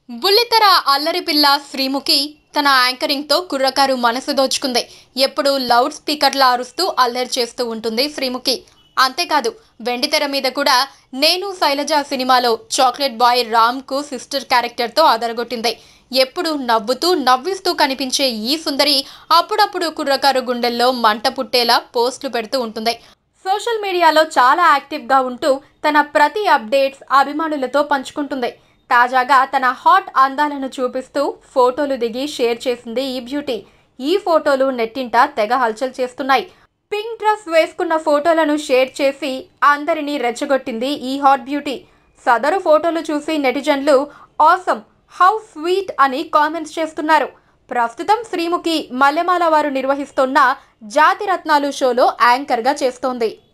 బుల్లితెర అల్లరి పిల్ల శ్రీముఖి తన యాంకరింగ్తో కుర్రకారు మనసు దోచుకుంది ఎప్పుడు లౌడ్ స్పీకర్లా అరుస్తూ అల్లరి చేస్తూ ఉంటుంది శ్రీముఖి అంతేకాదు వెండితెర మీద కూడా నేను శైలజ సినిమాలో చాక్లెట్ బాయ్ రామ్కు సిస్టర్ క్యారెక్టర్తో అదరగొట్టింది ఎప్పుడు నవ్వుతూ నవ్విస్తూ కనిపించే ఈ సుందరి అప్పుడప్పుడు కుర్రకారు గుండెల్లో మంట పుట్టేలా పోస్టులు పెడుతూ ఉంటుంది సోషల్ మీడియాలో చాలా యాక్టివ్గా ఉంటూ తన ప్రతి అప్డేట్స్ అభిమానులతో పంచుకుంటుంది తాజాగా తన హాట్ అందాలను చూపిస్తూ ఫోటోలు దిగి షేర్ చేసింది ఈ బ్యూటీ ఈ ఫోటోలు నెట్టింట తెగ హల్చల్ చేస్తున్నాయి పింక్ డ్రెస్ వేసుకున్న ఫోటోలను షేర్ చేసి అందరినీ రెచ్చగొట్టింది ఈ హాట్ బ్యూటీ సదరు ఫోటోలు చూసి నెటిజన్లు ఆసమ్ హౌ స్వీట్ అని కామెంట్స్ చేస్తున్నారు ప్రస్తుతం శ్రీముఖి మల్లెమాల వారు నిర్వహిస్తున్న జాతిరత్నాలు షోలో యాంకర్గా చేస్తోంది